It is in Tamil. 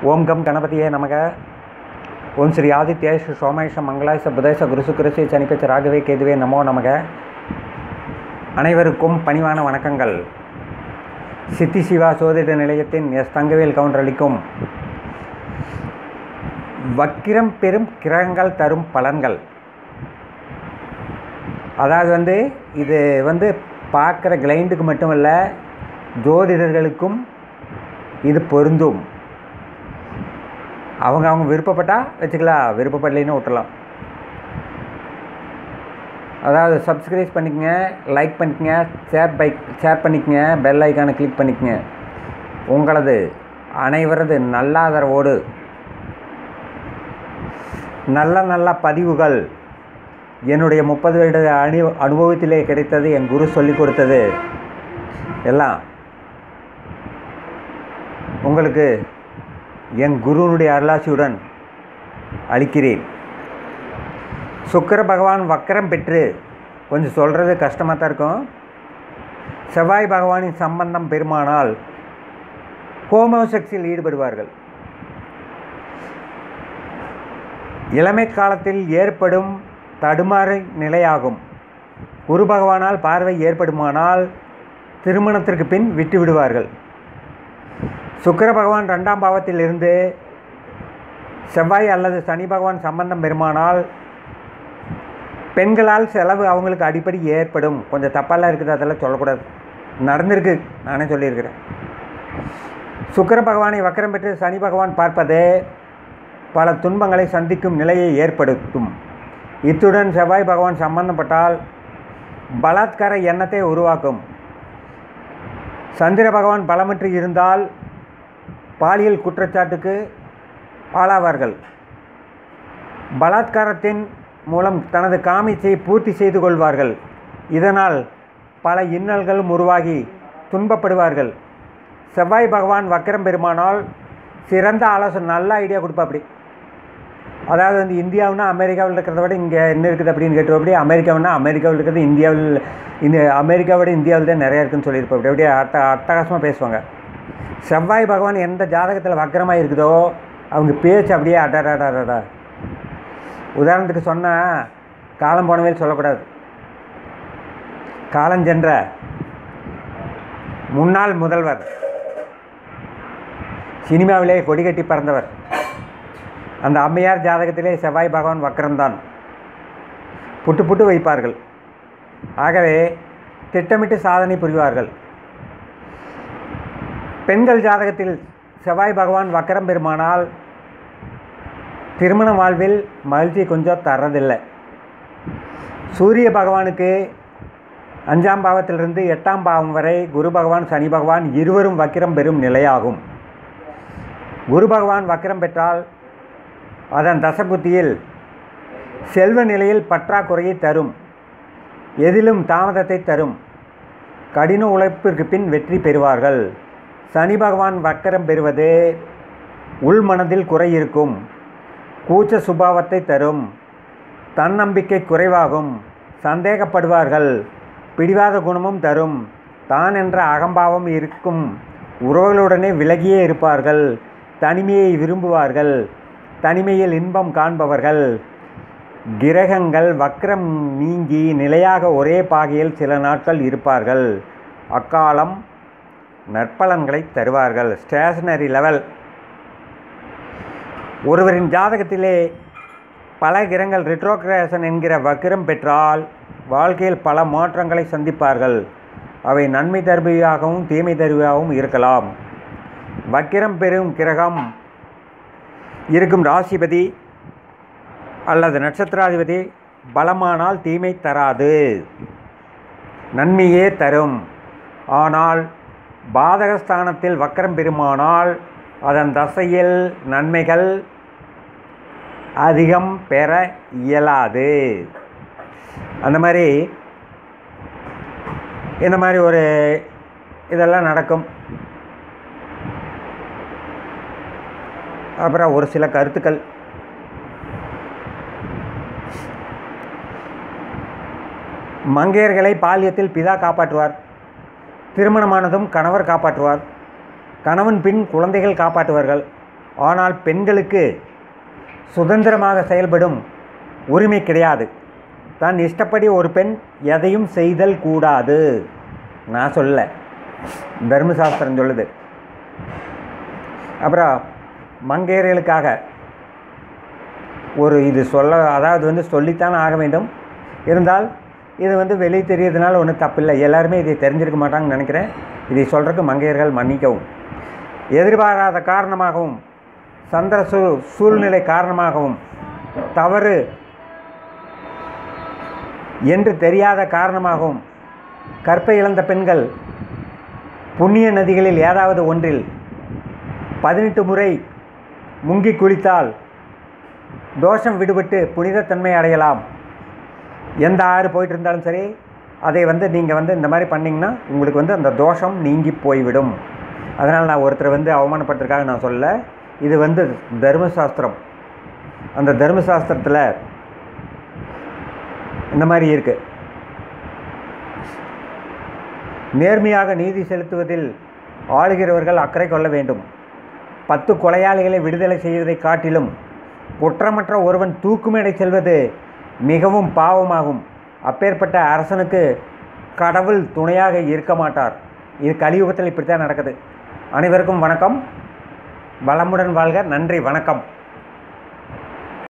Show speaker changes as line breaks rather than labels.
ஓம் கம் கணபதியே நமக ஓம் ஸ்ரீ ஆதித்யேஷ சோமேஷ மங்களாயச புதேச குருசுக்குரசி சனிப்பச்ச ராகவே கேதுவே நமோ நமக அனைவருக்கும் பணிவான வணக்கங்கள் சித்தி சிவா சோதிட நிலையத்தின் எஸ் தங்கவேல் கவுண்டர் அளிக்கும் வக்கிரம் பெரும் கிரகங்கள் தரும் பலன்கள் அதாவது வந்து இது வந்து பார்க்குற கிளைண்டுக்கு மட்டுமல்ல ஜோதிடர்களுக்கும் இது பொருந்தும் அவங்க அவங்க விருப்பப்பட்டால் வச்சுக்கலாம் விருப்பப்படலைன்னு விட்டுறலாம் அதாவது சப்ஸ்கிரைப் பண்ணிக்கங்க லைக் பண்ணிக்கங்க ஷேர் பை ஷேர் பண்ணிக்கங்க பெல் ஐக்கானை கிளிக் பண்ணிக்கங்க உங்களது அனைவரது நல்லாதரவோடு நல்ல நல்ல பதிவுகள் என்னுடைய முப்பது வருட அனு அனுபவத்திலே கிடைத்தது என் குரு சொல்லிக் கொடுத்தது எல்லாம் உங்களுக்கு என் குருனுடைய அருளாசியுடன் அளிக்கிறேன் சுக்கர பகவான் வக்கரம் பெற்று கொஞ்சம் சொல்கிறது கஷ்டமாக தான் இருக்கும் செவ்வாய் பகவானின் சம்பந்தம் பெருமானால் ஹோமோசெக்ஸில் ஈடுபடுவார்கள் இளமை காலத்தில் ஏற்படும் தடுமாறு நிலையாகும் குரு பகவானால் பார்வை ஏற்படுமானால் திருமணத்திற்கு பின் விட்டு விடுவார்கள் சுக்கர பகவான் ரெண்டாம் பாவத்தில் இருந்து செவ்வாய் அல்லது சனி பகவான் சம்பந்தம் பெருமானால் பெண்களால் செலவு அவங்களுக்கு அடிப்படை ஏற்படும் கொஞ்சம் தப்பாலாம் இருக்குது அதெல்லாம் சொல்லக்கூடாது நடந்திருக்கு நானே சொல்லியிருக்கிறேன் சுக்கர பகவானை வக்கரம் பெற்று சனி பகவான் பார்ப்பது பல துன்பங்களை சந்திக்கும் நிலையை ஏற்படுத்தும் இத்துடன் செவ்வாய் பகவான் சம்பந்தப்பட்டால் பலாத்கார எண்ணத்தை உருவாக்கும் சந்திர பகவான் பலமற்று இருந்தால் பாலியல் குற்றச்சாட்டுக்கு ஆளாவார்கள் பலாத்காரத்தின் மூலம் தனது காமிச்சை பூர்த்தி செய்து கொள்வார்கள் இதனால் பல இன்னல்களும் உருவாகி துன்பப்படுவார்கள் செவ்வாய் பகவான் வக்கரம் பெருமானால் சிறந்த ஆலோசனை நல்ல ஐடியா கொடுப்பா அப்படி அதாவது வந்து இந்தியாவுனா அமெரிக்காவில் இருக்கிறத விட இங்கே என்ன இருக்குது அப்படின்னு கேட்டபடி அமெரிக்காவுனா அமெரிக்காவில் இருக்கிறது இந்தியாவில் இந்த அமெரிக்காவோட இந்தியாவில் தான் நிறையா இருக்குன்னு சொல்லியிருப்போம் அப்படி அப்படியே அட்ட அட்டகாசமாக பேசுவாங்க செவ்வாய் பகவான் எந்த ஜாதகத்தில் வக்கரமாக இருக்குதோ அவங்க பேச்சு அப்படியே அடடாடாடா உதாரணத்துக்கு சொன்னால் காலம் போனவேல் சொல்லக்கூடாது காலஞ்சென்ற முன்னாள் முதல்வர் சினிமாவிலே கொடிகட்டி பறந்தவர் அந்த அம்மையார் ஜாதகத்திலே செவ்வாய் பகவான் வக்கரம்தான் புட்டு புட்டு வைப்பார்கள் ஆகவே திட்டமிட்டு சாதனை புரிவார்கள் பெண்கள் ஜாதகத்தில் செவ்வாய் பகவான் வக்கரம் பெருமானால் திருமண வாழ்வில் மகிழ்ச்சி கொஞ்சம் தரதில்லை சூரிய பகவானுக்கு அஞ்சாம் பாவத்திலிருந்து எட்டாம் பாவம் வரை குரு பகவான் சனி பகவான் இருவரும் வக்கிரம் பெறும் நிலையாகும் குரு பகவான் வக்கிரம் பெற்றால் அதன் தசபுத்தியில் செல்வ நிலையில் பற்றாக்குறையை தரும் எதிலும் தாமதத்தை தரும் கடின உழைப்பிற்கு பின் வெற்றி பெறுவார்கள் சனி பகவான் வக்கரம் பெறுவது உள்மனதில் குறை இருக்கும் கூச்ச சுபாவத்தை தரும் தன்னம்பிக்கை குறைவாகும் சந்தேகப்படுவார்கள் பிடிவாத குணமும் தரும் தான் என்ற அகம்பாவம் இருக்கும் உறவுகளுடனே விலகியே இருப்பார்கள் தனிமையை விரும்புவார்கள் தனிமையில் இன்பம் காண்பவர்கள் கிரகங்கள் வக்ரம் நீங்கி நிலையாக ஒரே பாகையில் சில நாட்கள் இருப்பார்கள் அக்காலம் நற்பலன்களை தருவார்கள் ஸ்டேஷனரி லெவல் ஒருவரின் ஜாதகத்திலே பல கிரகங்கள் ரிட்ரோக்ரேஷன் என்கிற வக்கிரம் பெற்றால் வாழ்க்கையில் பல மாற்றங்களை சந்திப்பார்கள் அவை நன்மை தருபவையாகவும் தீமை தருபவையாகவும் இருக்கலாம் வக்கிரம் பெறும் கிரகம் இருக்கும் ராசிபதி அல்லது நட்சத்திராதிபதி பலமானால் தீமை தராது நன்மையே தரும் ஆனால் பாதகஸ்தானத்தில் வக்கரம் பெருமானால் அதன் தசையில் நன்மைகள் அதிகம் பெற இயலாது அந்த மாதிரி இந்த மாதிரி ஒரு இதெல்லாம் நடக்கும் அப்புறம் ஒரு சில கருத்துக்கள் மங்கையர்களை பாலியத்தில் பிதா காப்பாற்றுவார் திருமணமானதும் கணவர் காப்பாற்றுவார் கணவன் பின் குழந்தைகள் காப்பாற்றுவார்கள் ஆனால் பெண்களுக்கு சுதந்திரமாக செயல்படும் உரிமை கிடையாது தன் இஷ்டப்படி ஒரு பெண் எதையும் செய்தல் கூடாது நான் சொல்ல தர்மசாஸ்திரம் சொல்லுது அப்புறம் மங்கையர்களுக்காக ஒரு இது சொல்ல அதாவது வந்து சொல்லித்தான் ஆக வேண்டும் இருந்தால் இது வந்து வெளியே தெரியறதுனால ஒன்றும் தப்பில்லை எல்லாருமே இதை தெரிஞ்சிருக்க மாட்டாங்கன்னு நினைக்கிறேன் இதை சொல்கிறதுக்கு மங்கையர்கள் மன்னிக்கவும் எதிர்பாராத காரணமாகவும் சந்திர சூ சூழ்நிலை காரணமாகவும் தவறு என்று தெரியாத காரணமாகவும் கற்பை இழந்த பெண்கள் புண்ணிய நதிகளில் ஏதாவது ஒன்றில் பதினெட்டு முறை முங்கி குளித்தால் தோஷம் விடுபட்டு புனிதத்தன்மை அடையலாம் எந்த ஆறு போயிட்டு இருந்தாலும் சரி அதை வந்து நீங்கள் வந்து இந்த மாதிரி பண்ணிங்கன்னா உங்களுக்கு வந்து அந்த தோஷம் நீங்கி போய்விடும் அதனால் நான் ஒருத்தரை வந்து அவமானப்படுத்துறதுக்காக நான் சொல்ல இது வந்து தர்மசாஸ்திரம் அந்த தர்மசாஸ்திரத்தில் இந்த மாதிரி இருக்குது நேர்மையாக நீதி செலுத்துவதில் ஆளுகிறவர்கள் அக்கறை கொள்ள வேண்டும் பத்து கொலையாளிகளை விடுதலை செய்வதை காட்டிலும் குற்றமற்ற ஒருவன் தூக்குமேடை செல்வது மிகவும் பாவமாகும் அப்பேற்பட்ட அரசனுக்கு கடவுள் துணையாக இருக்க மாட்டார் இது கலியுகத்தில் இப்படித்தான் நடக்குது அனைவருக்கும் வணக்கம் வளமுடன் வாழ்க நன்றி வணக்கம்